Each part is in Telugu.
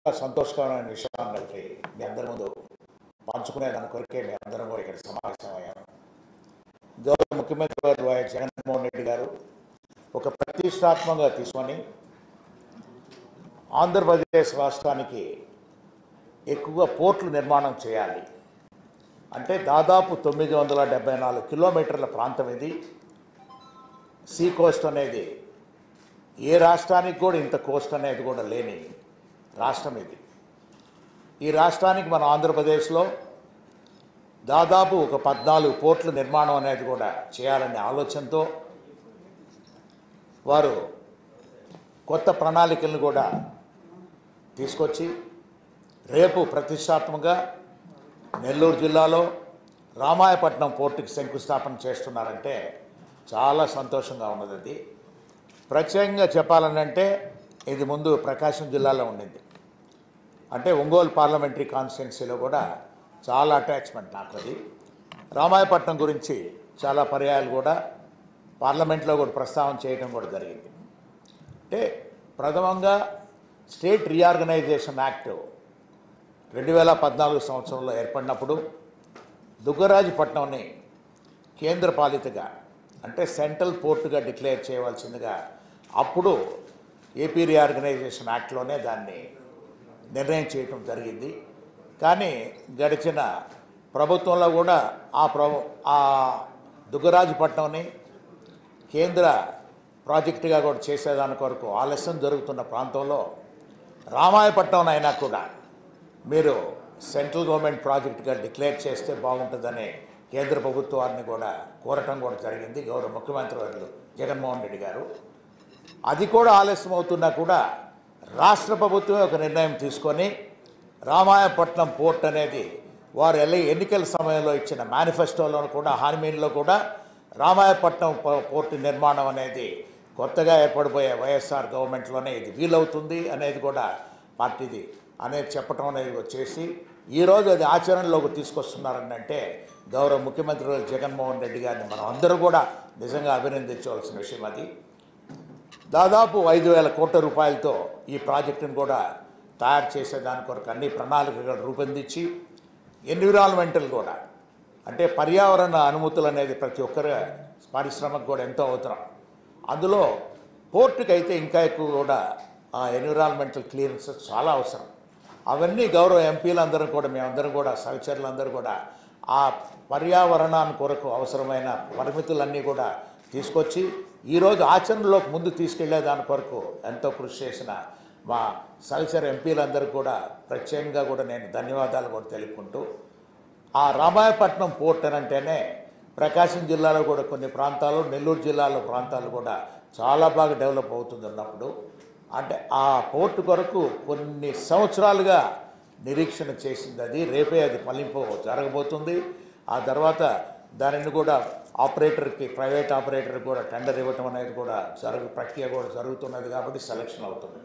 సంతోషకరమైన విషయాన్ని ఒకటి మీ అందరి ముందు పంచుకునే దాని కొరకే మీ అందరం కూడా ఇక్కడ సమావేశమయ్యాము గౌరవ ముఖ్యమంత్రి గారు వైఎస్ జగన్మోహన్ రెడ్డి గారు ఒక ప్రతిష్టాత్మకంగా తీసుకొని ఆంధ్రప్రదేశ్ రాష్ట్రానికి ఎక్కువగా పోర్టులు నిర్మాణం చేయాలి అంటే దాదాపు తొమ్మిది వందల డెబ్బై నాలుగు కిలోమీటర్ల ప్రాంతం ఇది సీ కోస్ట్ అనేది ఏ రాష్ట్రానికి కూడా ఇంత కోస్ట్ అనేది కూడా లేని రాష్ట్రం ఇది ఈ రాష్ట్రానికి మన ఆంధ్రప్రదేశ్లో దాదాపు ఒక పద్నాలుగు పోర్టుల నిర్మాణం అనేది కూడా చేయాలనే ఆలోచనతో వారు కొత్త ప్రణాళికలను కూడా తీసుకొచ్చి రేపు ప్రతిష్టాత్మకంగా నెల్లూరు జిల్లాలో రామాయపట్నం పోర్టుకి శంకుస్థాపన చేస్తున్నారంటే చాలా సంతోషంగా ఉన్నది అది ప్రత్యేకంగా చెప్పాలనంటే ఇది ముందు ప్రకాశం జిల్లాలో ఉండింది అంటే ఒంగోలు పార్లమెంటరీ కాన్స్టిట్యున్సీలో కూడా చాలా అటాచ్మెంట్ నాకు అది రామాయపట్నం గురించి చాలా పర్యాయాలు కూడా పార్లమెంట్లో కూడా ప్రస్తావన చేయడం కూడా జరిగింది అంటే ప్రథమంగా స్టేట్ రీఆర్గనైజేషన్ యాక్ట్ రెండు వేల పద్నాలుగు సంవత్సరంలో ఏర్పడినప్పుడు దుగ్గరాజుపట్నంని కేంద్రపాలితగా అంటే సెంట్రల్ పోర్టుగా డిక్లేర్ చేయవలసిందిగా అప్పుడు ఏపీ రీఆర్గనైజేషన్ యాక్ట్లోనే దాన్ని నిర్ణయం చేయటం జరిగింది కానీ గడిచిన ప్రభుత్వంలో కూడా ఆ ప్రభు ఆ దుగ్గరాజుపట్నంని కేంద్ర ప్రాజెక్టుగా కూడా చేసేదాని కొరకు ఆలస్యం జరుగుతున్న ప్రాంతంలో రామాయపట్నం అయినా కూడా మీరు సెంట్రల్ గవర్నమెంట్ ప్రాజెక్టుగా డిక్లేర్ చేస్తే బాగుంటుందని కేంద్ర ప్రభుత్వాన్ని కూడా కోరటం కూడా జరిగింది గౌరవ ముఖ్యమంత్రి వర్యులు జగన్మోహన్ రెడ్డి గారు అది కూడా ఆలస్యం అవుతున్నా కూడా రాష్ట్ర ప్రభుత్వమే ఒక నిర్ణయం తీసుకొని రామాయపట్నం పోర్ట్ అనేది వారు ఎల్లి ఎన్నికల సమయంలో ఇచ్చిన మేనిఫెస్టోలో కూడా హామీల్లో కూడా రామాయపట్నం పో- పోర్టు నిర్మాణం అనేది కొత్తగా ఏర్పడిపోయే వైఎస్ఆర్ గవర్నమెంట్లోనే ఇది వీలవుతుంది అనేది కూడా పార్టీది అనేది చెప్పడం అనేది వచ్చేసి ఈరోజు అది ఆచరణలోకి తీసుకొస్తున్నారని అంటే గౌరవ ముఖ్యమంత్రి వర్యులు జగన్మోహన్ రెడ్డి గారిని మనం అందరూ కూడా నిజంగా అభినందించవలసిన విషయం అది దాదాపు ఐదు వేల కోట్ల రూపాయలతో ఈ ప్రాజెక్టును కూడా తయారు చేసే దాని కొరకు అన్ని ప్రణాళికలు రూపొందించి ఎన్విరాన్మెంటల్ కూడా అంటే పర్యావరణ అనుమతులు అనేది ప్రతి ఒక్కరి పారిశ్రమకు కూడా ఎంతో అవసరం అందులో పోర్టుకి అయితే ఇంకా ఎక్కువ కూడా ఆ ఎన్విరాన్మెంటల్ క్లియరెన్సెస్ చాలా అవసరం అవన్నీ గౌరవ ఎంపీలందరూ కూడా మేమందరం కూడా సహచరులందరూ కూడా ఆ పర్యావరణాన్ని కొరకు అవసరమైన పరిమితులన్నీ కూడా తీసుకొచ్చి ఈరోజు ఆచరణలోకి ముందు తీసుకెళ్లే దాని కొరకు ఎంతో కృషి చేసిన మా సహచర ఎంపీలందరికీ కూడా ప్రత్యేకంగా కూడా నేను ధన్యవాదాలు కూడా తెలుపుకుంటూ ఆ రామాయపట్నం పోర్ట్ అని అంటేనే ప్రకాశం జిల్లాలో కూడా కొన్ని ప్రాంతాలు నెల్లూరు జిల్లాలో ప్రాంతాలు కూడా చాలా బాగా డెవలప్ అవుతుంది ఉన్నప్పుడు అంటే ఆ పోర్టు కొరకు కొన్ని సంవత్సరాలుగా నిరీక్షణ చేసింది అది రేపే అది ఫలింపు జరగబోతుంది ఆ తర్వాత దానిని కూడా ఆపరేటర్కి ప్రైవేట్ ఆపరేటర్కి కూడా టెండర్ ఇవ్వటం అనేది కూడా జరుగు ప్రక్రియ కూడా జరుగుతున్నది కాబట్టి సెలక్షన్ అవుతుంది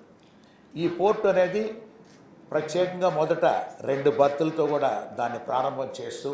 ఈ పోర్టు అనేది ప్రత్యేకంగా మొదట రెండు బర్తులతో కూడా దాన్ని ప్రారంభం చేస్తూ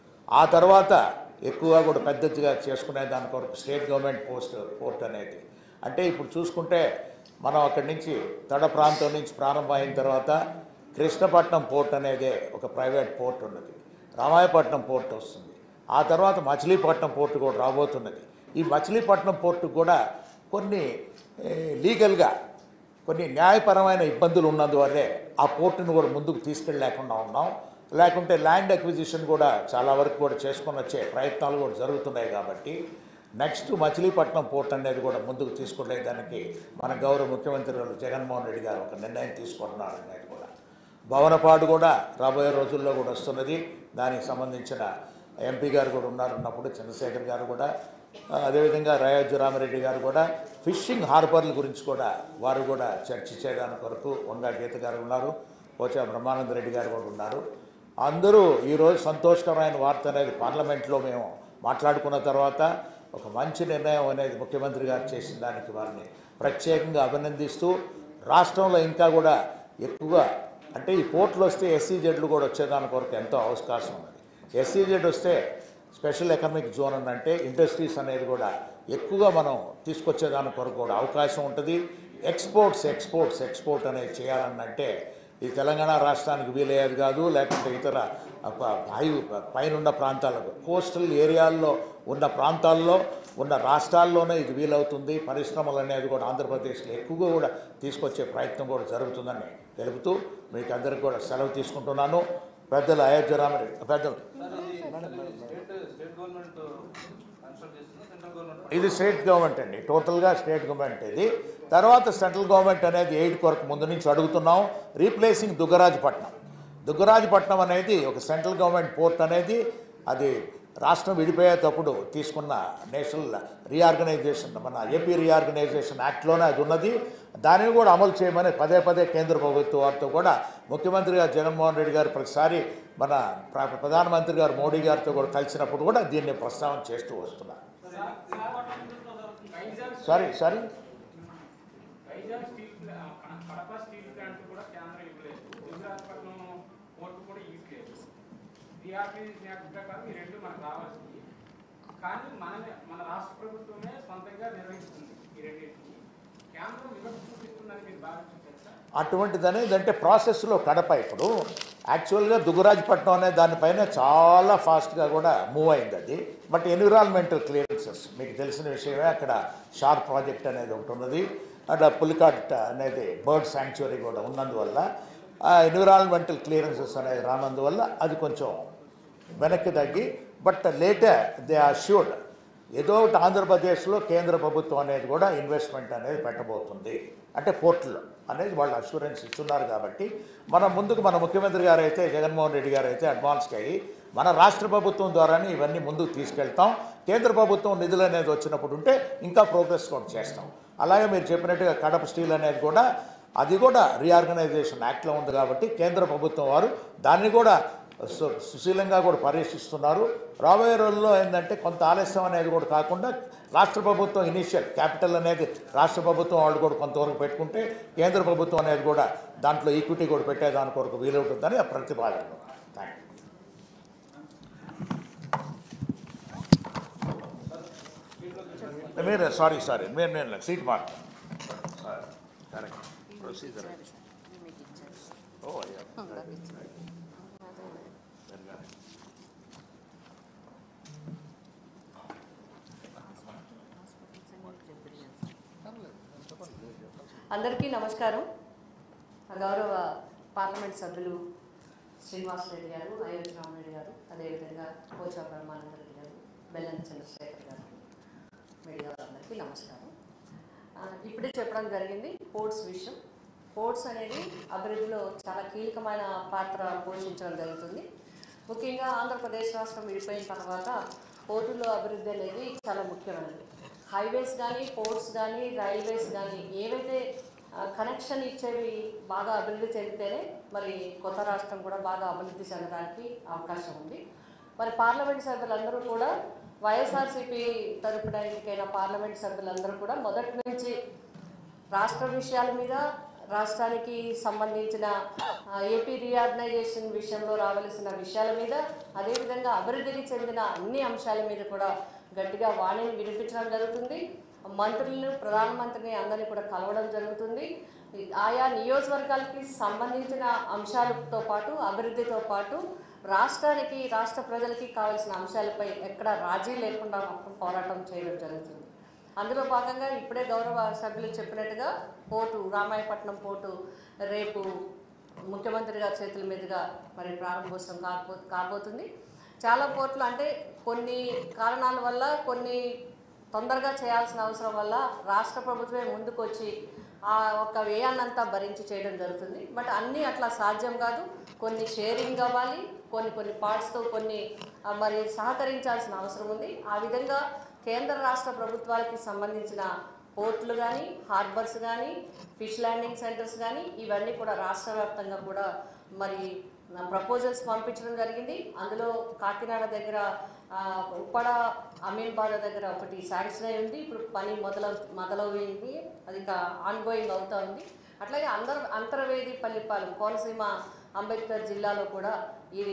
ఆ తర్వాత ఎక్కువగా కూడా పెద్దదిగా చేసుకునే దాని కొరకు స్టేట్ గవర్నమెంట్ పోస్ట్ పోర్ట్ అనేది అంటే ఇప్పుడు చూసుకుంటే మనం అక్కడి నుంచి తడ ప్రాంతం నుంచి ప్రారంభం అయిన తర్వాత కృష్ణపట్నం పోర్ట్ అనేది ఒక ప్రైవేట్ పోర్ట్ ఉన్నది రామాయపట్నం పోర్ట్ వస్తుంది ఆ తర్వాత మచిలీపట్నం పోర్టు కూడా రాబోతున్నది ఈ మచిలీపట్నం పోర్టు కూడా కొన్ని ఏ, లీగల్గా కొన్ని న్యాయపరమైన ఇబ్బందులు ఉన్నందువల్లే ఆ పోర్టును కూడా ముందుకు తీసుకెళ్ళలేకుండా ఉన్నాం లేకుంటే ల్యాండ్ అక్విజిషన్ కూడా చాలా వరకు కూడా చేసుకొని వచ్చే ప్రయత్నాలు కూడా జరుగుతున్నాయి కాబట్టి నెక్స్ట్ మచిలీపట్నం పోర్ట్ అనేది కూడా ముందుకు తీసుకెళ్ళేదానికి మన గౌరవ ముఖ్యమంత్రి గారు జగన్మోహన్ రెడ్డి గారు ఒక నిర్ణయం తీసుకుంటున్నారు అనేది కూడా భవనపాడు కూడా రాబోయే రోజుల్లో కూడా వస్తున్నది దానికి సంబంధించిన ఎంపీ గారు కూడా ఉన్నారు ఉన్నప్పుడు చంద్రశేఖర్ గారు కూడా ఆ, అదేవిధంగా రాయోజు రామిరెడ్డి గారు కూడా ఫిషింగ్ హార్బర్ల గురించి కూడా వారు కూడా చర్చించేదాని కొరకు వంగా గీత గారు ఉన్నారు పోచా బ్రహ్మానంద రెడ్డి గారు కూడా ఉన్నారు అందరూ ఈరోజు సంతోషకరమైన వార్త అనేది పార్లమెంట్లో మేము మాట్లాడుకున్న తర్వాత ఒక మంచి నిర్ణయం అనేది ముఖ్యమంత్రి గారు చేసిన దానికి వారిని ప్రత్యేకంగా అభినందిస్తూ రాష్ట్రంలో ఇంకా కూడా ఎక్కువగా అంటే ఈ పోర్టులు వస్తే ఎస్సీజెడ్లు కూడా వచ్చేదాని కొరకు ఎంతో అవకాశం ఉన్నది ఎస్సీజెడ్ వస్తే స్పెషల్ ఎకనామిక్ జోన్ అని అంటే ఇండస్ట్రీస్ అనేది కూడా ఎక్కువగా మనం తీసుకొచ్చేదాని కొరకు కూడా అవకాశం ఉంటుంది ఎక్స్పోర్ట్స్ ఎక్స్పోర్ట్స్ ఎక్స్పోర్ట్ అనేది చేయాలనంటే ఇది తెలంగాణ రాష్ట్రానికి వీలయ్యేది కాదు లేకుంటే ఇతర ప- హై పైనున్న ప్రాంతాలకు కోస్టల్ ఏరియాల్లో ఉన్న ప్రాంతాల్లో ఉన్న రాష్ట్రాల్లోనే ఇది వీలవుతుంది పరిశ్రమలు అనేది కూడా ఆంధ్రప్రదేశ్లో ఎక్కువగా కూడా తీసుకొచ్చే ప్రయత్నం కూడా జరుగుతుందని తెలుపుతూ మీకు అందరికి కూడా సెలవు తీసుకుంటున్నాను పెద్దలు అయోధ్య రామరెడ్డి పెద్దలు స్టేట్ స్టేట్ గవర్నమెంట్ కన్సల్ట్ చేస్తుందా సెంట్రల్ గవర్నమెంట్ ఇది స్టేట్ గవర్నమెంట్ అండి టోటల్గా స్టేట్ గవర్నమెంట్ ఇది తర్వాత సెంట్రల్ గవర్నమెంట్ అనేది ఎయిడ్ కొరకు ముందు నుంచి అడుగుతున్నాం రీప్లేసింగ్ దుగ్గరాజపట్నం దుగ్గరాజపట్నం అనేది ఒక సెంట్రల్ గవర్నమెంట్ పోర్ట్ అనేది అది రాష్ట్రం విడిపోయేటప్పుడు తీసుకున్న నేషనల్ రీఆర్గనైజేషన్ మన ఏపీ రీఆర్గనైజేషన్ యాక్ట్లోనే అది ఉన్నది దానిని కూడా అమలు చేయమని పదే పదే కేంద్ర ప్రభుత్వం వారితో కూడా ముఖ్యమంత్రి గారు జగన్మోహన్ రెడ్డి గారు ప్రతిసారి మన ప్ర- ప్రధానమంత్రి గారు మోడీ గారితో కూడా కలిసినప్పుడు కూడా దీన్ని ప్రస్తావన చేస్తూ వస్తున్నారు సారీ సారీ వైజాగ్ స్టీల్ ప్లా- కడ- కడప స్టీల్ ప్లాంట్ కూడా కేంద్రం ఇవ్వలేదు గుజరాత్పట్నం పోర్టు కూడా ఇవ్వలేదు డిఆర్పీ యాక్ట్ ప్రకారం ఈ రెండు మనకు రావాల్సింది కానీ మనమే మన రాష్ట్ర ప్రభుత్వమే సొంతంగా నిర్వహిస్తుంది ఈ రెండింటిని కేంద్రం వివక్ష చూపిస్తుందని మీరు భావించారు సార్ అటువంటిది అనేది అంటే ప్రాసెస్లో కడప ఇప్పుడు యాక్చువల్గా దుగురాజపట్నం అనే దానిపైన చాలా ఫాస్ట్గా కూడా మూవ్ అయింది అది బట్ ఎన్విరాన్మెంటల్ క్లియరెన్సెస్ మీకు తెలిసిన విషయమే అక్కడ షార్ ప్రాజెక్ట్ అనేది ఒకటి ఉన్నది అక్కడ పులికాట్ అనేది బర్డ్ శాంక్చురీ కూడా ఉన్నందువల్ల ఆ ఎన్విరాన్మెంటల్ క్లియరెన్సెస్ అనేది రానందువల్ల అది కొంచెం వెనక్కి తగ్గి but later they are should ఏదో ఒకటి ఆంధ్రప్రదేశ్లో కేంద్ర ప్రభుత్వం అనేది కూడా ఇన్వెస్ట్మెంట్ అనేది పెట్టబోతుంది అంటే పోర్టులో అనేది వాళ్ళు అష్యూరెన్స్ ఇస్తున్నారు కాబట్టి మన ముందుకు మన ముఖ్యమంత్రి గారు అయితే జగన్మోహన్ రెడ్డి గారు అయితే అడ్వాన్స్కి అయ్యి మన రాష్ట్ర ప్రభుత్వం ద్వారానే ఇవన్నీ ముందుకు తీసుకెళ్తాం కేంద్ర ప్రభుత్వం నిధులు అనేది వచ్చినప్పుడు ఉంటే ఇంకా ప్రోగ్రెస్ కూడా చేస్తాం అలాగే మీరు చెప్పినట్టుగా కడప స్టీల్ అనేది కూడా అది కూడా రీఆర్గనైజేషన్ యాక్ట్లో ఉంది కాబట్టి కేంద్ర ప్రభుత్వం వారు దాన్ని కూడా సు- సుశీలంగా కూడా పర్యవేక్షిస్తున్నారు రాబోయే రోజుల్లో ఏంటంటే కొంత ఆలస్యం అనేది కూడా కాకుండా రాష్ట్ర ప్రభుత్వం ఇనిషియల్ క్యాపిటల్ అనేది రాష్ట్ర ప్రభుత్వం వాళ్ళు కూడా కొంతవరకు పెట్టుకుంటే కేంద్ర ప్రభుత్వం అనేది కూడా దాంట్లో ఈక్విటీ కూడా పెట్టేదాని కొరకు వీలవుతుందని ఆ ప్రతిపాదన థ్యాంక్ యూ మీరు సారీ సారీ మీరు నేను సీట్ మాట్లాడు కరెక్ట్ ప్రొసీజర్ ఓ అయ్యా అందరికీ నమస్కారం గౌరవ పార్లమెంట్ సభ్యులు శ్రీనివాసరెడ్డి గారు అయోధ్య రామరెడ్డి గారు అదేవిధంగా పోచా బ్రహ్మానందరెడ్డి గారు బెల్లంతి చంద్రశేఖర్ గారు మీడియా వాళ్ళందరికీ నమస్కారం ఆ, ఇప్పుడే చెప్పడం జరిగింది పోర్ట్స్ విషయం పోర్ట్స్ అనేది అభివృద్ధిలో చాలా కీలకమైన పాత్ర పోషించడం జరుగుతుంది ముఖ్యంగా ఆంధ్రప్రదేశ్ రాష్ట్రం విడిపోయిన తర్వాత పోర్టులో అభివృద్ధి అనేది చాలా ముఖ్యమైనది హైవేస్ కానీ పోర్ట్స్ కానీ రైల్వేస్ కానీ ఏవైతే కనెక్షన్ ఇచ్చేవి బాగా అభివృద్ధి చెందితేనే మరి కొత్త రాష్ట్రం కూడా బాగా అభివృద్ధి చెందడానికి అవకాశం ఉంది మరి పార్లమెంట్ సభ్యులందరూ కూడా వైఎస్ఆర్సీపీ తరపున ఎన్నికైన పార్లమెంట్ సభ్యులందరూ కూడా మొదటి నుంచి రాష్ట్ర విషయాల మీద రాష్ట్రానికి సంబంధించిన ఆ, ఏపీ రీఆర్గనైజేషన్ విషయంలో రావలసిన విషయాల మీద అదేవిధంగా అభివృద్ధికి చెందిన అన్ని అంశాల మీద కూడా గట్టిగా వాణిని వినిపించడం జరుగుతుంది మంత్రులను ప్రధానమంత్రిని అందరినీ కూడా కలవడం జరుగుతుంది ఆయా నియోజకవర్గాలకి సంబంధించిన అంశాలతో పాటు అభివృద్ధితో పాటు రాష్ట్రానికి రాష్ట్ర ప్రజలకి కావాల్సిన అంశాలపై ఎక్కడ రాజీ లేకుండా పోరాటం చేయడం జరుగుతుంది అందులో భాగంగా ఇప్పుడే గౌరవ సభ్యులు చెప్పినట్టుగా పోర్టు రామాయపట్నం పోర్టు రేపు ముఖ్యమంత్రి గారి చేతుల మీదుగా మరి ప్రారంభోత్సవం కాబో కాబోతుంది చాలా పోర్టులు అంటే కొన్ని కారణాల వల్ల కొన్ని తొందరగా చేయాల్సిన అవసరం వల్ల రాష్ట్ర ప్రభుత్వమే ముందుకొచ్చి ఆ ఒక్క వ్యయాన్నంతా భరించి చేయడం జరుగుతుంది బట్ అన్నీ అట్లా సాధ్యం కాదు కొన్ని షేరింగ్ అవ్వాలి కొన్ని కొన్ని పార్ట్స్తో కొన్ని ఆ, మరి సహకరించాల్సిన అవసరం ఉంది ఆ విధంగా కేంద్ర రాష్ట్ర ప్రభుత్వాలకి సంబంధించిన పోర్టులు కానీ హార్బర్స్ కానీ ఫిష్ ల్యాండింగ్ సెంటర్స్ కానీ ఇవన్నీ కూడా రాష్ట్ర వ్యాప్తంగా కూడా మరి ప్రపోజల్స్ పంపించడం జరిగింది అందులో కాకినాడ దగ్గర ఆ, ఉప్పడ అమీన్బాద్ దగ్గర ఒకటి శాంక్షన్ అయి ఉంది ఇప్పుడు పని మొదల మొదలైంది అది ఇంకా ఆన్గోయింగ్ అవుతా ఉంది అట్లాగే అందర్ అంతర్వేది పల్లిపాలెం కోనసీమ అంబేద్కర్ జిల్లాలో కూడా ఇది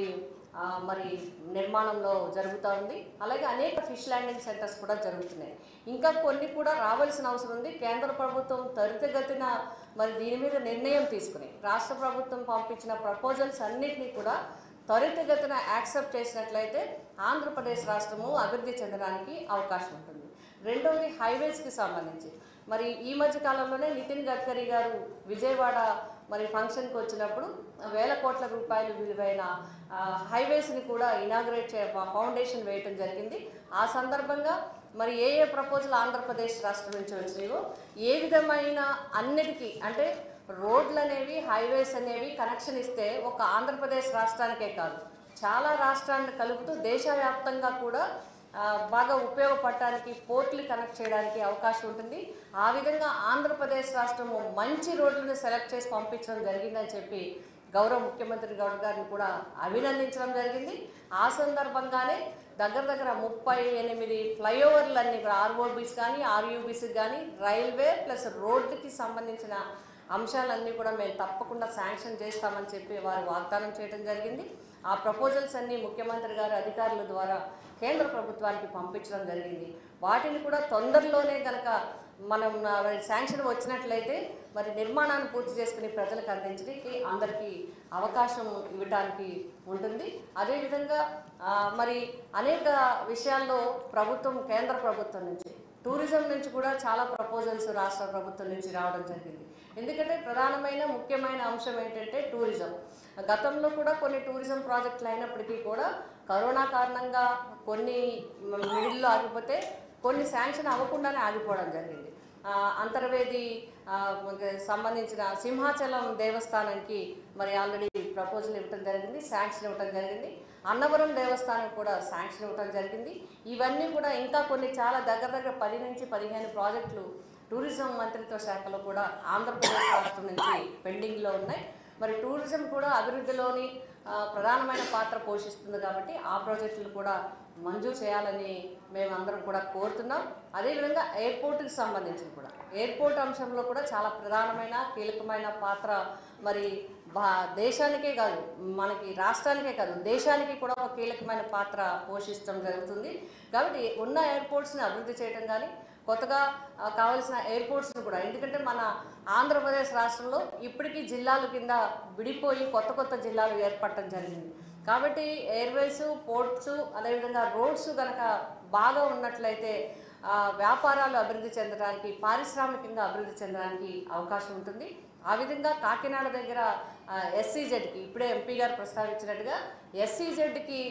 ఆ, మరి నిర్మాణంలో జరుగుతూ ఉంది అలాగే అనేక ఫిష్ ల్యాండింగ్ సెంటర్స్ కూడా జరుగుతున్నాయి ఇంకా కొన్ని కూడా రావాల్సిన అవసరం ఉంది కేంద్ర ప్రభుత్వం త్వరితగతిన మరి దీని మీద నిర్ణయం తీసుకుని రాష్ట్ర ప్రభుత్వం పంపించిన ప్రపోజల్స్ అన్నిటినీ కూడా త్వరితగతిన యాక్సెప్ట్ చేసినట్లయితే ఆంధ్రప్రదేశ్ రాష్ట్రము అభివృద్ధి చెందడానికి అవకాశం ఉంటుంది రెండవది హైవేస్కి సంబంధించి మరి ఈ మధ్య కాలంలోనే నితిన్ గడ్కరీ గారు విజయవాడ మరి ఫంక్షన్కి వచ్చినప్పుడు వేల కోట్ల రూపాయలు విలువైన ఆ, హైవేస్ని కూడా ఇనాగ్రేట్ చే ఫౌండేషన్ వేయటం జరిగింది ఆ సందర్భంగా మరి ఏ ఏ ప్రపోజల్ ఆంధ్రప్రదేశ్ రాష్ట్రం నుంచి వచ్చినాయో ఏ విధమైన అన్నిటికీ అంటే రోడ్లు అనేవి హైవేస్ అనేవి కనెక్షన్ ఇస్తే ఒక ఆంధ్రప్రదేశ్ రాష్ట్రానికే కాదు చాలా రాష్ట్రాలను కలుపుతూ దేశవ్యాప్తంగా కూడా ఆ, బాగా ఉపయోగపడటానికి పోర్ట్లు కనెక్ట్ చేయడానికి అవకాశం ఉంటుంది ఆ విధంగా ఆంధ్రప్రదేశ్ రాష్ట్రము మంచి రోడ్లను సెలెక్ట్ చేసి పంపించడం జరిగిందని చెప్పి గౌరవ ముఖ్యమంత్రి గౌడ్ గారిని కూడా అభినందించడం జరిగింది ఆ సందర్భంగానే దగ్గర దగ్గర ముప్పై ఎనిమిది ఫ్లైఓవర్లు అన్ని ఆర్ఓబీస్ కానీ ఆర్యూబీస్ కానీ రైల్వే ప్లస్ రోడ్డుకి సంబంధించిన అంశాలన్నీ కూడా మేము తప్పకుండా శాంక్షన్ చేస్తామని చెప్పి వారు వాగ్దానం చేయడం జరిగింది ఆ ప్రపోజల్స్ అన్నీ ముఖ్యమంత్రి గారి అధికారుల ద్వారా కేంద్ర ప్రభుత్వానికి పంపించడం జరిగింది వాటిని కూడా తొందరలోనే కనుక మనం ఆ, శాంక్షన్ వచ్చినట్లయితే మరి నిర్మాణాన్ని పూర్తి చేసుకుని ప్రజలకు అందించడానికి అందరికీ అవకాశం ఇవ్వడానికి ఉంటుంది అదేవిధంగా ఆ, మరి అనేక విషయాల్లో ప్రభుత్వం కేంద్ర ప్రభుత్వం నుంచి టూరిజం నుంచి కూడా చాలా ప్రపోజల్స్ రాష్ట్ర ప్రభుత్వం నుంచి రావడం జరిగింది ఎందుకంటే ప్రధానమైన ముఖ్యమైన అంశం ఏంటంటే టూరిజం గతంలో కూడా కొన్ని టూరిజం ప్రాజెక్టులు అయినప్పటికీ కూడా కరోనా కారణంగా కొన్ని మిడిల్లో ఆగిపోతే కొన్ని శాంక్షన్ అవ్వకుండానే ఆగిపోవడం జరిగింది ఆ, అంతర్వేది ఆ, మనకి సంబంధించిన సింహాచలం దేవస్థానానికి మరి ఆల్రెడీ ప్రపోజల్ ఇవ్వటం జరిగింది శాంక్షన్ ఇవ్వటం జరిగింది అన్నవరం దేవస్థానం కూడా శాంక్షన్ ఇవ్వటం జరిగింది ఇవన్నీ కూడా ఇంకా కొన్ని చాలా దగ్గర దగ్గర పది నుంచి పదిహేను ప్రాజెక్టులు టూరిజం మంత్రిత్వ శాఖలో కూడా ఆంధ్రప్రదేశ్ రాష్ట్రం నుంచి పెండింగ్లో ఉన్నాయి మరి టూరిజం కూడా అభివృద్ధిలోని ఆ, ప్రధానమైన పాత్ర పోషిస్తుంది కాబట్టి ఆ ప్రాజెక్టులు కూడా మంజూరు చేయాలని మేమందరం కూడా కోరుతున్నాం అదేవిధంగా ఎయిర్పోర్ట్కి సంబంధించి కూడా ఎయిర్పోర్ట్ అంశంలో కూడా చాలా ప్రధానమైన కీలకమైన పాత్ర మరి భా దేశానికే కాదు మనకి రాష్ట్రానికే కాదు దేశానికి కూడా ఒక కీలకమైన పాత్ర పోషించడం జరుగుతుంది కాబట్టి ఉన్న ఎయిర్పోర్ట్స్ని అభివృద్ధి చేయడం కానీ కొత్తగా ఆ, కావాల్సిన ఎయిర్పోర్ట్స్ని కూడా ఎందుకంటే మన ఆంధ్రప్రదేశ్ రాష్ట్రంలో ఇప్పటికీ జిల్లాల కింద విడిపోయి కొత్త కొత్త జిల్లాలు ఏర్పడటం జరిగింది కాబట్టి ఎయిర్వేస్ పోర్ట్స్ అదేవిధంగా రోడ్స్ కనుక బాగా ఉన్నట్లయితే ఆ, వ్యాపారాలు అభివృద్ధి చెందడానికి పారిశ్రామికంగా అభివృద్ధి చెందడానికి అవకాశం ఉంటుంది ఆ విధంగా కాకినాడ దగ్గర ఎస్సీజెడ్కి ఇప్పుడే ఎంపీ గారు ప్రస్తావించినట్టుగా ఎస్సీజెడ్కి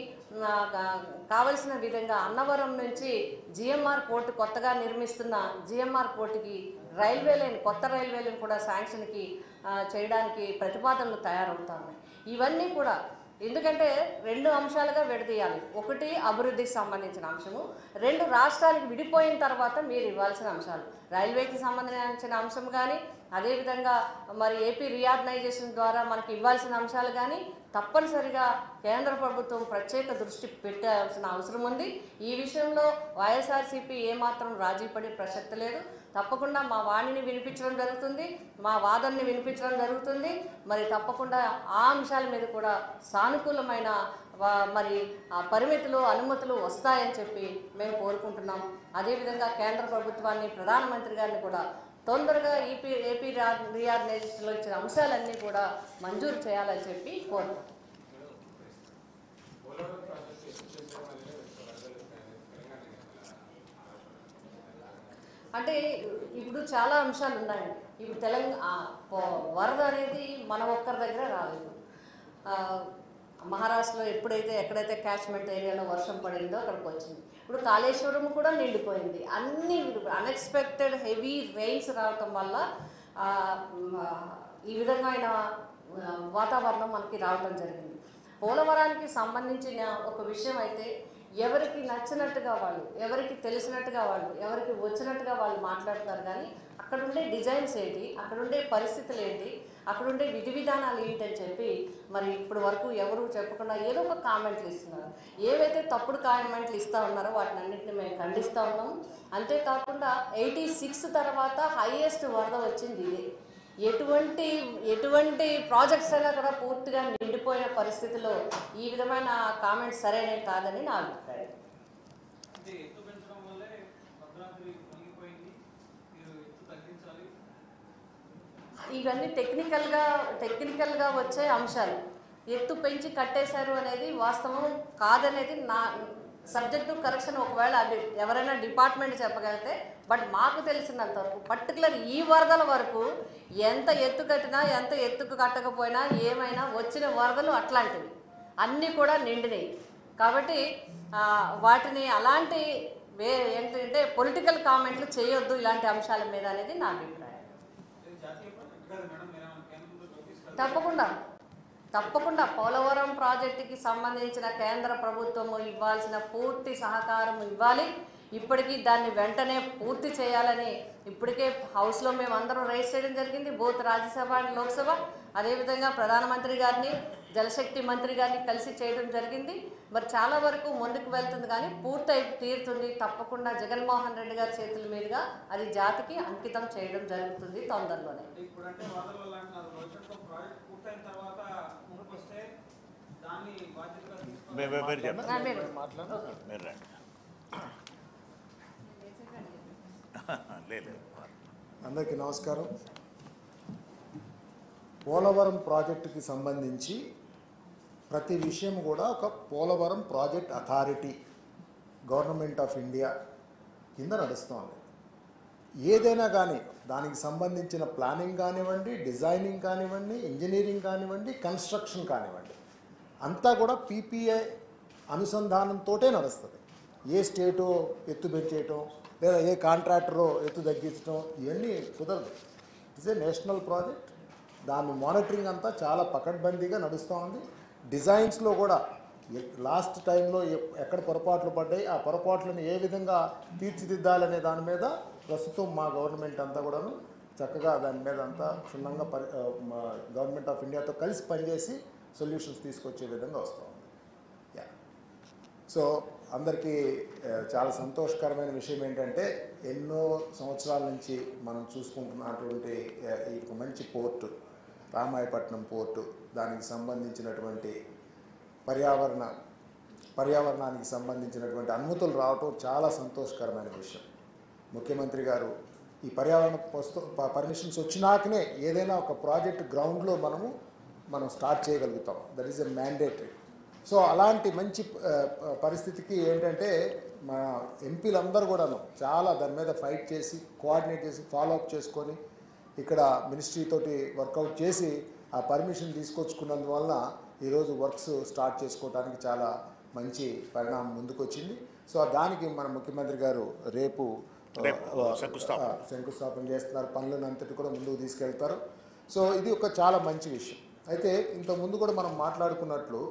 కావలసిన విధంగా అన్నవరం నుంచి జిఎంఆర్ పోర్టు కొత్తగా నిర్మిస్తున్న జిఎంఆర్ పోర్టుకి రైల్వే లైన్ కొత్త రైల్వే లైన్ కూడా శాంక్షన్కి ఆ, చేయడానికి ప్రతిపాదనలు తయారవుతా ఉన్నాయి ఇవన్నీ కూడా ఎందుకంటే రెండు అంశాలుగా విడదీయాలి ఒకటి అభివృద్ధికి సంబంధించిన అంశము రెండు రాష్ట్రానికి విడిపోయిన తర్వాత మీరు ఇవ్వాల్సిన అంశాలు రైల్వేకి సంబంధించిన అంశం కానీ అదేవిధంగా మరి ఏపీ రియార్గనైజేషన్ ద్వారా మనకి ఇవ్వాల్సిన అంశాలు కానీ తప్పనిసరిగా కేంద్ర ప్రభుత్వం ప్రత్యేక దృష్టి పెట్టాల్సిన అవసరం ఉంది ఈ విషయంలో వైఎస్ఆర్సీపీ ఏమాత్రం రాజీ పడే ప్రసక్తి లేదు తప్పకుండా మా వాణిని వినిపించడం జరుగుతుంది మా వాదనని వినిపించడం జరుగుతుంది మరి తప్పకుండా ఆ అంశాల మీద కూడా సానుకూలమైన వా- మరి ఆ పరిమితులు అనుమతులు వస్తాయని చెప్పి మేము కోరుకుంటున్నాం అదేవిధంగా కేంద్ర ప్రభుత్వాన్ని ప్రధానమంత్రి గారిని కూడా తొందరగా ఈపీ ఏపీ రియార్గనైజేషన్లో ఇచ్చిన అంశాలన్నీ కూడా మంజూరు చేయాలని చెప్పి కోరుతున్నాం పోలవరం ప్రాజెక్టు ఎఫిషియన్సీ అనేది వరదలు తెలంగాణ అంటే ఇప్పుడు చాలా అంశాలు ఉన్నాయి ఇప్పుడు తెలంగాణ వరద అనేది మన ఒక్కరి దగ్గర రాలేదు ఆ, మహారాష్ట్రలో ఎప్పుడైతే ఎక్కడైతే క్యాచ్మెంట్ ఏరియాలో వర్షం పడిందో అక్కడికి వచ్చింది ఇప్పుడు కాళేశ్వరం కూడా నిండిపోయింది అన్ని అన్ఎక్స్పెక్టెడ్ హెవీ రెయిన్స్ రావటం వల్ల ఆ, మ, ఈ విధమైన ఆ, వాతావరణం మనకి రావటం జరిగింది పోలవరానికి సంబంధించిన ఒక విషయం అయితే ఎవరికి నచ్చినట్టుగా వాళ్ళు ఎవరికి తెలిసినట్టుగా వాళ్ళు ఎవరికి వచ్చినట్టుగా వాళ్ళు మాట్లాడతారు కానీ అక్కడ ఉండే డిజైన్స్ ఏంటి అక్కడ ఉండే పరిస్థితులు ఏంటి అక్కడ ఉండే విధి విధానాలు ఏంటి అని చెప్పి మరి ఇప్పుడు వరకు ఎవరు చెప్పకుండా ఏదో ఒక కామెంట్లు ఇస్తున్నారు ఏవైతే తప్పుడు కామెంట్లు ఇస్తూ ఉన్నారో వాటిని అన్నింటిని మేము ఖండిస్తూ ఉన్నాము అంతేకాకుండా ఎయిటీ సిక్స్ తర్వాత హైయెస్ట్ వరద వచ్చింది ఇదే ఎటువంటి ఎటువంటి ప్రాజెక్ట్స్ అయినా కూడా పూర్తిగా నిండిపోయిన పరిస్థితిలో ఈ విధమైన కామెంట్స్ సరైనవి కాదని నా అభిప్రాయం అంటే ఎత్తు పెంచడం వల్లే భద్రాద్రి మునిగిపోయింది మీరు ఎత్తు తగ్గించాలి ఇవన్నీ టెక్నికల్గా టెక్నికల్గా వచ్చే అంశాలు ఎత్తు పెంచి కట్టేశారు అనేది వాస్తవం కాదనేది నా సబ్జెక్టు కరెక్షన్ ఒకవేళ అది ఎవరైనా డిపార్ట్మెంట్ చెప్పగలిగితే బట్ మాకు తెలిసినంత వరకు పర్టికులర్ ఈ వరదల వరకు ఎంత ఎత్తు కట్టినా ఎంత ఎత్తుకు కట్టకపోయినా ఏమైనా వచ్చిన వరదలు అట్లాంటివి అన్నీ కూడా నిండినాయి కాబట్టి ఆ, వాటిని అలాంటి వే ఏంటంటే పొలిటికల్ కామెంట్లు చేయొద్దు ఇలాంటి అంశాల మీద అనేది నా అభిప్రాయం ఇది జాతీయ ప్రాజెక్ట్ కాదు మేడం మీరు ఏమైనా కేంద్రంలో తీసుకెళ్తారు తప్పకుండా తప్పకుండా పోలవరం ప్రాజెక్టుకి సంబంధించిన కేంద్ర ప్రభుత్వము ఇవ్వాల్సిన పూర్తి సహకారం ఇవ్వాలి ఇప్పటికీ దాన్ని వెంటనే పూర్తి చేయాలని ఇప్పటికే హౌస్లో మేము అందరం రైజ్ చేయడం జరిగింది బోత్ రాజ్యసభ అండ్ లోక్సభ అదేవిధంగా ప్రధానమంత్రి గారిని జలశక్తి మంత్రి గారిని కలిసి చేయడం జరిగింది మరి చాలా వరకు ముందుకు వెళ్తుంది కానీ పూర్తయి తీరుతుంది తప్పకుండా జగన్మోహన్ రెడ్డి గారి చేతుల మీదుగా అది జాతికి అంకితం చేయడం జరుగుతుంది తొందరలోనే అంటే ఇప్పుడంటే వరదల లాంటి నాకు భవిష్యత్తులో ప్రాజెక్ట్ పూర్తయిన తర్వాత ముందుకు వస్తే దాన్ని బాధ్యతగా మీరు- మీరు- మీరు చెప్పండి. ఆ, మీరు మీరు రండి లేదు లేదు. అందరికీ నమస్కారం పోలవరం ప్రాజెక్టుకి సంబంధించి ప్రతి విషయం కూడా ఒక Polavaram project authority government of India కింద నడుస్తోంది ఏదైనా కానీ దానికి సంబంధించిన ప్లానింగ్ కానివ్వండి డిజైనింగ్ కానివ్వండి ఇంజనీరింగ్ కానివ్వండి కన్స్ట్రక్షన్ కానివ్వండి అంతా కూడా పీపీఏ అనుసంధానంతో నడుస్తుంది ఏ స్టేటో ఎత్తు పెంచేయటం లేదా ఏ కాంట్రాక్టరో ఎత్తు తగ్గించడం ఇవన్నీ కుదరదు ఇట్స్ ఏ నేషనల్ ప్రాజెక్ట్ దాని మానిటరింగ్ అంతా చాలా పకడ్బందీగా నడుస్తూ ఉంది డిజైన్స్లో కూడా ఎ- లాస్ట్ టైంలో ఎ- ఎక్కడ పొరపాట్లు పడ్డాయి ఆ పొరపాట్లను ఏ విధంగా తీర్చిదిద్దాలనే దాని మీద ప్రస్తుతం మా గవర్నమెంట్ అంతా కూడాను చక్కగా దాని మీద అంతా క్షుణ్ణంగా పరి ఆ, మా గవర్నమెంట్ ఆఫ్ ఇండియాతో కలిసి పనిచేసి సొల్యూషన్స్ తీసుకొచ్చే విధంగా వస్తూ ఉంది యా సో అందరికీ ఆ, చాలా సంతోషకరమైన విషయం ఏంటంటే ఎన్నో సంవత్సరాల నుంచి మనం చూసుకుంటున్నటువంటి ఆ, ఈ ఒక మంచి పోర్టు రామాయపట్నం పోర్టు దానికి సంబంధించినటువంటి పర్యావరణ పర్యావరణానికి సంబంధించినటువంటి అనుమతులు రావటం చాలా సంతోషకరమైన విషయం ముఖ్యమంత్రి గారు ఈ పర్యావరణ వస్తు ప- పర్మిషన్స్ వచ్చినాకనే ఏదైనా ఒక ప్రాజెక్ట్ గ్రౌండ్లో మనము మనం స్టార్ట్ చేయగలుగుతాం that is a mandatory so అలాంటి మంచి ఆ, ప- పరిస్థితికి ఏంటంటే మన ఎంపీలందరూ కూడాను చాలా దాని మీద ఫైట్ చేసి కోఆర్డినేట్ చేసి ఫాలో అప్ చేసుకొని ఇక్కడ మినిస్ట్రీ తోటి వర్కౌట్ చేసి ఆ పర్మిషన్ తీసుకొచ్చుకున్నందువలన ఈరోజు వర్క్స్ స్టార్ట్ చేసుకోవడానికి చాలా మంచి పరిణామం ముందుకు వచ్చింది సో దానికి మన ముఖ్యమంత్రి గారు రేపు రేపు ఆ, శంకుస్థాపన. ఆ, శంకుస్థాపన చేస్తున్నారు పనులను అంతటి కూడా ముందుకు తీసుకెళ్తారు సో ఇది ఒక చాలా మంచి విషయం అయితే ఇంత ముందు కూడా మనం మాట్లాడుకున్నట్లు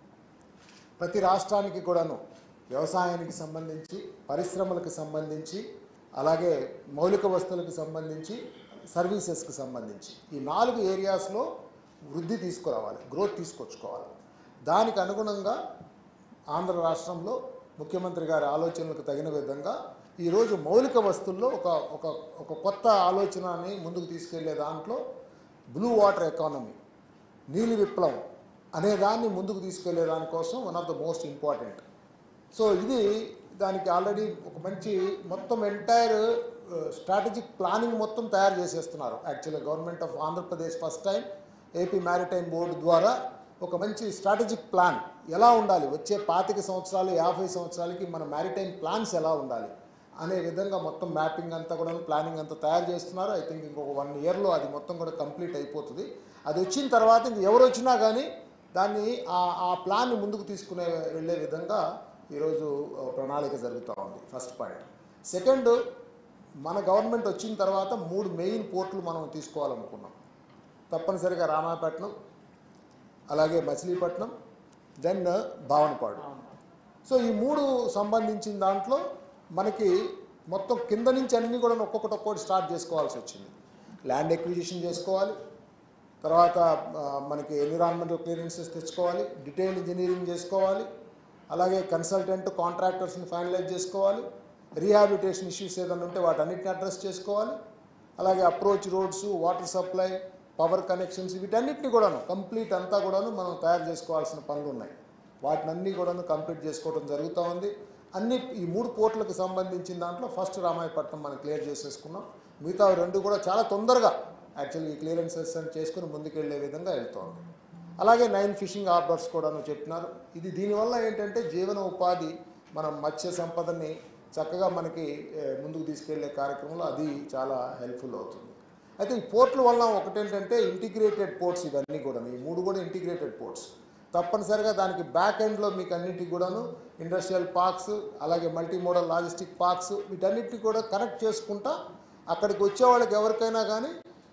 ప్రతి రాష్ట్రానికి కూడాను వ్యవసాయానికి సంబంధించి పరిశ్రమలకు సంబంధించి అలాగే మౌలిక వస్తువులకు సంబంధించి సర్వీసెస్కి సంబంధించి ఈ నాలుగు ఏరియాస్లో వృద్ధి తీసుకురావాలి గ్రోత్ తీసుకొచ్చుకోవాలి దానికి అనుగుణంగా ఆంధ్ర రాష్ట్రంలో ముఖ్యమంత్రి గారి ఆలోచనలకు తగిన విధంగా ఈరోజు మౌలిక వస్తువుల్లో ఒక ఒక ఒక కొత్త ఆలోచనని ముందుకు తీసుకెళ్లే దాంట్లో బ్లూ వాటర్ ఎకానమీ నీలి విప్లవం అనే దాన్ని ముందుకు తీసుకెళ్లే దానికోసం one of the most important so ఇది దానికి ఆల్రెడీ ఒక మంచి మొత్తం ఎంటైర్ స్ట్రాటజిక్ ప్లానింగ్ మొత్తం తయారు చేసేస్తున్నారు యాక్చువల్గా government of Andhra Pradesh first time AP maritime board ద్వారా ఒక మంచి స్ట్రాటజిక్ ప్లాన్ ఎలా ఉండాలి వచ్చే పాతిక సంవత్సరాలు యాభై సంవత్సరాలకి మన మ్యారిటైమ్ ప్లాన్స్ ఎలా ఉండాలి అనే విధంగా మొత్తం మ్యాపింగ్ అంతా కూడా ప్లానింగ్ అంతా తయారు చేస్తున్నారు ఐ థింక్ ఇంకొక వన్ ఇయర్లో అది మొత్తం కూడా కంప్లీట్ అయిపోతుంది అది వచ్చిన తర్వాత ఇంక ఎవరు వచ్చినా కానీ దాన్ని ఆ ఆ ప్లాన్ని ముందుకు తీసుకునే వెళ్ళే విధంగా ఈరోజు ఆ, ప్రణాళిక జరుగుతూ ఉంది ఫస్ట్ పాయింట్ సెకండ్ మన గవర్నమెంట్ వచ్చిన తర్వాత మూడు మెయిన్ పోర్టులు మనం తీసుకోవాలనుకున్నాం తప్పనిసరిగా రామాయపట్నం అలాగే మచిలీపట్నం దెన్ భావనపాడు సో ఈ మూడు సంబంధించిన దాంట్లో మనకి మొత్తం కింద నుంచి అన్నీ కూడా ఒక్కొక్కటి ఒక్కొక్కటి స్టార్ట్ చేసుకోవాల్సి వచ్చింది ల్యాండ్ ఎక్విజిషన్ చేసుకోవాలి తర్వాత ఆ, మనకి ఎన్విరాన్మెంటల్ క్లియరెన్సెస్ తెచ్చుకోవాలి డీటెయిల్ ఇంజనీరింగ్ చేసుకోవాలి అలాగే కన్సల్టెంట్ కాంట్రాక్టర్స్ని ఫైనలైజ్ చేసుకోవాలి రీహాబిలిటేషన్ ఇష్యూస్ ఏదైనా ఉంటే వాటన్నిటిని అడ్రస్ చేసుకోవాలి అలాగే approach roads water supply power connections వీటన్నిటిని కూడాను కంప్లీట్ అంతా కూడాను మనం తయారు చేసుకోవాల్సిన పనులు ఉన్నాయి వాటిని అన్నీ కూడాను కంప్లీట్ చేసుకోవడం జరుగుతూ ఉంది అన్ని ఈ మూడు పోర్టులకు సంబంధించిన దాంట్లో ఫస్ట్ రామాయపట్నం మనం క్లియర్ చేసేసుకున్నాం మిగతా రెండు కూడా చాలా తొందరగా యాక్చువల్లీ ఈ క్లియరెన్సెస్ అని చేసుకుని ముందుకెళ్లే విధంగా వెళ్తోంది అలాగే నైన్ ఫిషింగ్ హార్బర్స్ కూడాను చెప్తున్నారు ఇది దీనివల్ల ఏంటంటే జీవన ఉపాధి మనం మత్స్య సంపదని చక్కగా మనకి ఏ, ముందుకు తీసుకెళ్లే కార్యక్రమంలో అది చాలా హెల్ప్ఫుల్ అవుతుంది అయితే ఈ పోర్ట్ల వల్ల ఒకటేంటంటే ఇంటిగ్రేటెడ్ పోర్ట్స్ ఇవన్నీ కూడా ఈ మూడు కూడా ఇంటిగ్రేటెడ్ పోర్ట్స్ తప్పనిసరిగా దానికి బ్యాక్ ఎండ్లో మీకు అన్నిటికి కూడాను ఇండస్ట్రియల్ పార్క్స్ అలాగే మల్టీ మోడల్ లాజిస్టిక్ పార్క్స్ వీటన్నిటిని కూడా కనెక్ట్ చేసుకుంటా అక్కడికి వచ్చే వాళ్ళకి ఎవరికైనా కానీ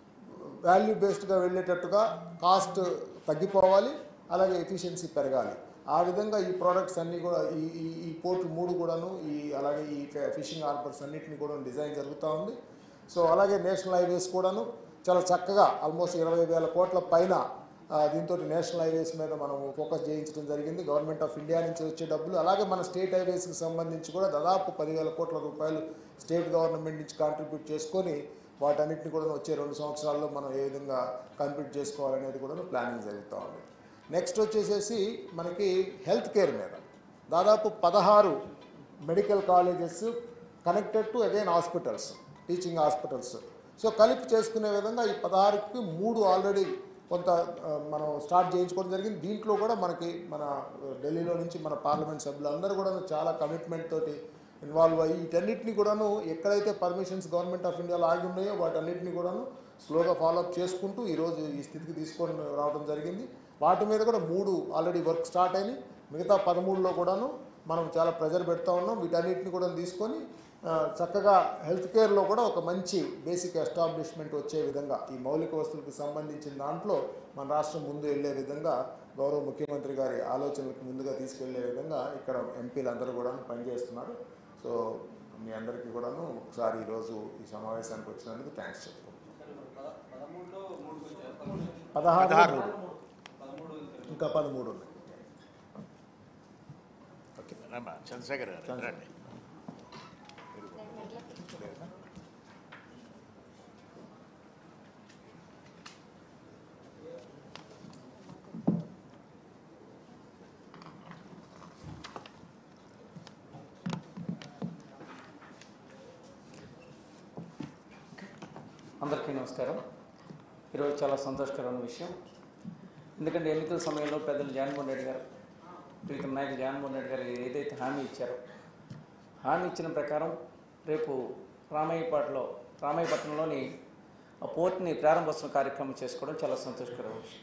వాల్యూ బేస్డ్గా వెళ్ళేటట్టుగా కాస్ట్ తగ్గిపోవాలి అలాగే ఎఫిషియన్సీ పెరగాలి ఆ విధంగా ఈ ప్రోడక్ట్స్ అన్నీ కూడా ఈ ఈ ఈ పోర్ట్లు మూడు కూడాను ఈ అలాగే ఈ ఫిషింగ్ హార్బర్స్ అన్నిటిని కూడా డిజైన్ జరుగుతూ ఉంది సో అలాగే నేషనల్ హైవేస్ కూడాను చాలా చక్కగా ఆల్మోస్ట్ ఇరవై వేల కోట్ల పైన ఆ, దీంతో నేషనల్ హైవేస్ మీద మనం ఫోకస్ చేయించడం జరిగింది గవర్నమెంట్ ఆఫ్ ఇండియా నుంచి వచ్చే డబ్బులు అలాగే మన స్టేట్ హైవేస్కి సంబంధించి కూడా దాదాపు పదివేల కోట్ల రూపాయలు స్టేట్ గవర్నమెంట్ నుంచి కాంట్రిబ్యూట్ చేసుకొని వాటన్నిటిని కూడా వచ్చే రెండు సంవత్సరాల్లో మనం ఏ విధంగా కంప్లీట్ చేసుకోవాలనేది కూడా ప్లానింగ్ జరుగుతూ ఉంది నెక్స్ట్ వచ్చేసేసి మనకి హెల్త్ కేర్ మీద దాదాపు పదహారు medical colleges connected to again hospitals teaching hospitals so కలిపి చేసుకునే విధంగా ఈ పదహారుకి మూడు ఆల్రెడీ కొంత ఆ, మనం స్టార్ట్ చేయించుకోవడం జరిగింది దీంట్లో కూడా మనకి మన ఆ, ఢిల్లీలో నుంచి మన పార్లమెంట్ సభ్యులు అందరూ కూడా చాలా కమిట్మెంట్ తోటి ఇన్వాల్వ్ అయ్యి వీటన్నిటిని కూడాను ఎక్కడైతే పర్మిషన్స్ గవర్నమెంట్ ఆఫ్ ఇండియాలో ఆగి ఉన్నాయో వాటన్నిటిని కూడాను స్లోగా ఫాలోఅప్ చేసుకుంటూ ఈరోజు ఈ స్థితికి తీసుకొని రావడం జరిగింది వాటి మీద కూడా మూడు ఆల్రెడీ వర్క్ స్టార్ట్ అయినాయి మిగతా పదమూడులో కూడాను మనం చాలా ప్రెజర్ పెడతా ఉన్నాం వీటన్నిటిని కూడా తీసుకొని ఆ, చక్కగా హెల్త్ కేర్లో కూడా ఒక మంచి బేసిక్ ఎస్టాబ్లిష్మెంట్ వచ్చే విధంగా ఈ మౌలిక వస్తువులకు సంబంధించిన దాంట్లో మన రాష్ట్రం ముందు వెళ్ళే విధంగా గౌరవ ముఖ్యమంత్రి గారి ఆలోచనలకు ముందుగా తీసుకెళ్లే విధంగా ఇక్కడ ఎంపీలు అందరూ కూడా పనిచేస్తున్నారు సో మీ అందరికీ కూడాను ఒకసారి ఈరోజు ఈ సమావేశానికి వచ్చినందుకు థ్యాంక్స్ చెప్పుకుంటున్నాను పదమూడులో మూడు పదహారు పదహారు. పదమూడు ఇంకా పదమూడు ఉన్నాయి ఓకే రమ్మా, చంద్రశేఖర్ గారు రండి అందరికీ నమస్కారం ఈరోజు చాలా సంతోషకరమైన విషయం ఎందుకంటే ఎన్నికల సమయంలో పెద్దలు జగన్మోహన్ రెడ్డి గారు ప్రీతం నాయకులు జగన్మోహన్ రెడ్డి గారు ఏదైతే హామీ ఇచ్చారో హామీ ఇచ్చిన ప్రకారం రేపు రామయ్యపాటలో రామయ్యపట్నంలోని ఆ పోర్ట్ని ప్రారంభోత్సవ కార్యక్రమం చేసుకోవడం చాలా సంతోషకరమైన విషయం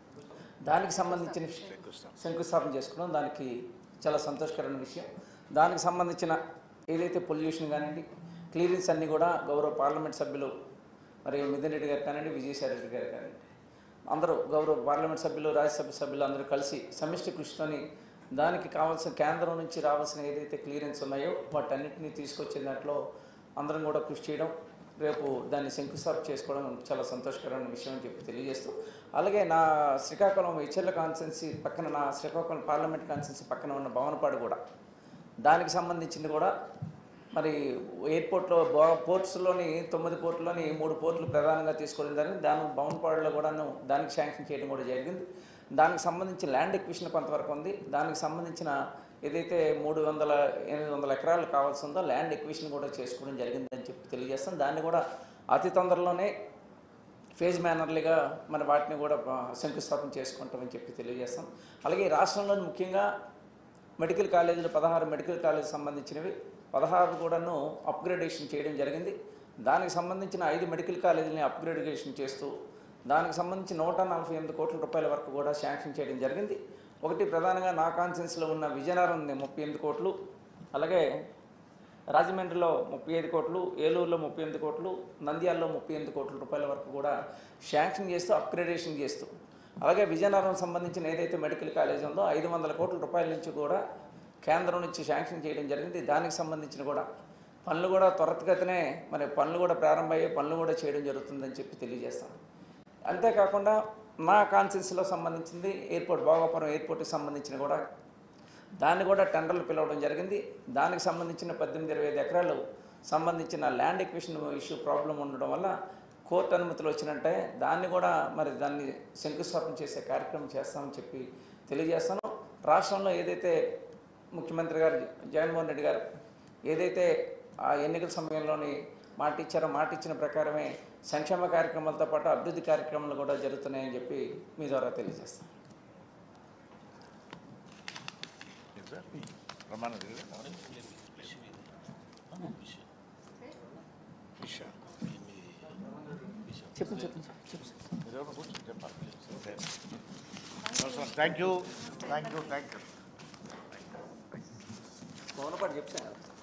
దానికి సంబంధించిన విషయం శంకుస్థాపన చేసుకోవడం దానికి చాలా సంతోషకరమైన విషయం దానికి సంబంధించిన ఏదైతే పొల్యూషన్ కానివ్వండి క్లియరెన్స్ అన్నీ కూడా గౌరవ పార్లమెంట్ సభ్యులు మరి మిథున్ రెడ్డి గారు కానివ్వండి విజయసాయి రెడ్డి గారు కానివ్వండి అందరూ గౌరవ పార్లమెంట్ సభ్యులు రాజ్యసభ సభ్యులు అందరూ కలిసి సమిష్టి కృషితోని దానికి కావాల్సిన కేంద్రం నుంచి రావాల్సిన ఏదైతే క్లియరెన్స్ ఉన్నాయో వాటన్నిటిని తీసుకొచ్చే దాంట్లో అందరం కూడా కృషి చేయడం రేపు దాన్ని శంకుస్థాపన చేసుకోవడం చాలా సంతోషకరమైన విషయం అని చెప్పి తెలియజేస్తూ అలాగే నా శ్రీకాకుళం ఇచ్చర్ల కాన్స్టెన్సీ పక్కన నా శ్రీకాకుళం పార్లమెంట్ కాన్స్టెన్సీ పక్కన ఉన్న భవనపాడు కూడా దానికి సంబంధించింది కూడా మరి ఎయిర్పోర్ట్లో బా పోర్ట్స్లోని తొమ్మిది పోర్టులోని మూడు పోర్టులు ప్రధానంగా తీసుకోవడం జరిగింది దాని భవనపాడులో కూడాను దానికి శాంక్షన్ చేయడం కూడా జరిగింది దానికి సంబంధించి ల్యాండ్ ఎక్విషన్ కొంతవరకు ఉంది దానికి సంబంధించిన ఏదైతే మూడు వందల ఎనిమిది వందల ఎకరాలు కావాల్సి ఉందో ల్యాండ్ ఎక్విషన్ కూడా చేసుకోవడం జరిగిందని చెప్పి తెలియజేస్తాం దాన్ని కూడా అతి తొందరలోనే ఫేజ్ మేనర్లీగా మన వాటిని కూడా ఆ, శంకుస్థాపన చేసుకుంటామని చెప్పి తెలియజేస్తాం అలాగే ఈ రాష్ట్రంలోని ముఖ్యంగా మెడికల్ కాలేజీలు పదహారు మెడికల్ కాలేజ్ సంబంధించినవి పదహారు కూడాను అప్గ్రేడేషన్ చేయడం జరిగింది దానికి సంబంధించిన ఐదు మెడికల్ కాలేజీలని అప్గ్రేడేషన్ చేస్తూ దానికి సంబంధించి నూట నలభై ఎనిమిది కోట్ల రూపాయల వరకు కూడా శాంక్షన్ చేయడం జరిగింది ఒకటి ప్రధానంగా నా కాన్సెన్స్లో ఉన్న విజయనగరం ముప్పై ఎనిమిది కోట్లు అలాగే రాజమండ్రిలో ముప్పై ఐదు కోట్లు ఏలూరులో ముప్పై ఎనిమిది కోట్లు నంద్యాలలో ముప్పై ఎనిమిది కోట్ల రూపాయల వరకు కూడా శాంక్షన్ చేస్తూ అప్గ్రేడేషన్ చేస్తూ అలాగే విజయనగరం సంబంధించిన ఏదైతే మెడికల్ కాలేజ్ ఉందో ఐదు వందల కోట్ల రూపాయల నుంచి కూడా కేంద్రం నుంచి శాంక్షన్ చేయడం జరిగింది దానికి సంబంధించిన కూడా పనులు కూడా త్వరితగతినే మరి పనులు కూడా ప్రారంభమయ్యే పనులు కూడా చేయడం జరుగుతుందని చెప్పి తెలియజేస్తాను అంతేకాకుండా నా కాన్సెన్స్లో సంబంధించింది ఎయిర్పోర్ట్ భోగాపురం ఎయిర్పోర్ట్కి సంబంధించిన కూడా దాన్ని కూడా టెండర్లు పిలవడం జరిగింది దానికి సంబంధించిన పద్దెనిమిది ఇరవై ఐదు ఎకరాలు సంబంధించిన ల్యాండ్ ఎక్విషన్ ఇష్యూ ప్రాబ్లం ఉండడం వల్ల కోర్టు అనుమతులు వచ్చినట్టే దాన్ని కూడా మరి దాన్ని శంకుస్థాపన చేసే కార్యక్రమం చేస్తామని చెప్పి తెలియజేస్తాను రాష్ట్రంలో ఏదైతే ముఖ్యమంత్రి గారు జగన్మోహన్ రెడ్డి గారు ఏదైతే ఆ ఎన్నికల సమయంలోని మాట ఇచ్చారో మాట ఇచ్చిన ప్రకారమే సంక్షేమ కార్యక్రమాలతో పాటు అభివృద్ధి కార్యక్రమాలు కూడా జరుగుతున్నాయని చెప్పి మీ ద్వారా తెలియజేస్తాను ప్రమాణం చెప్పండి చెప్పండి చెప్పండి thank you thank you thank you మౌనపాటు చెప్తాను